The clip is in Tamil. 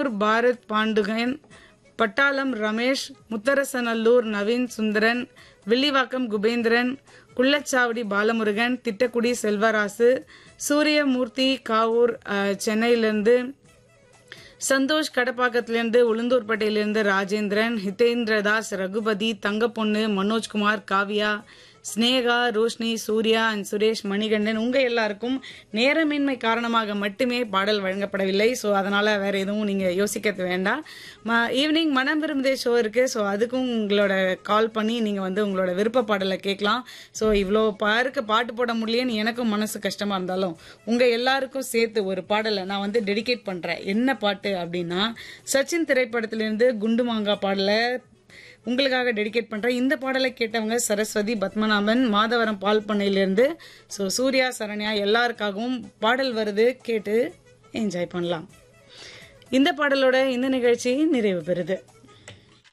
பாரத் பாண்டுகன் பட்டாளம் ரமேஷ் முத்தரசநல்லூர் நவீன் சுந்தரன் வில்லிவாக்கம் குபேந்திரன் குள்ளச்சாவடி பாலமுருகன் திட்டக்குடி செல்வராசு சூரியமூர்த்தி காவூர் அஹ், சென்னையிலிருந்து சந்தோஷ் கடப்பாக்கத்திலிருந்து உளுந்தூர்பேட்டையிலிருந்து ராஜேந்திரன் ஹிதேந்திரதாஸ் ரகுபதி தங்கப்பொண்ணு மனோஜ்குமார் காவ்யா ஸ்னேகா ரோஷினி சூர்யா அண்ட் சுரேஷ் மணிகண்டன் உங்க எல்லாருக்கும் நேரமின்மை காரணமாக மட்டுமே பாடல் வழங்கப்படவில்லை ஸோ அதனால வேற எதுவும் நீங்க யோசிக்கிறது வேண்டாம் ஈவினிங் மனம் விரும்புதே ஷோ இருக்கு ஸோ அதுக்கும் உங்களோட கால் பண்ணி நீங்க வந்து உங்களோட விருப்ப பாடலை கேட்கலாம் ஸோ இவ்வளோ பாருக்கு பாட்டு போட முடியலன்னு எனக்கும் மனசு கஷ்டமா இருந்தாலும் உங்க எல்லாருக்கும் சேர்த்து ஒரு பாடலை நான் வந்து டெடிகேட் பண்றேன் என்ன பாட்டு அப்படின்னா சச்சின் திரைப்படத்திலிருந்து குண்டு மாங்கா பாடலை உங்களுக்காக டெடிகேட் பண்றேன் இந்த பாடலை கேட்டவங்க சரஸ்வதி பத்மநாபன் மாதவரம் பால் பண்ணையிலிருந்து ஸோ சூர்யா சரண்யா எல்லாருக்காகவும் பாடல் வருது கேட்டு என்ஜாய் பண்ணலாம் இந்த பாடலோட இந்த நிகழ்ச்சி நிறைவு பெறுது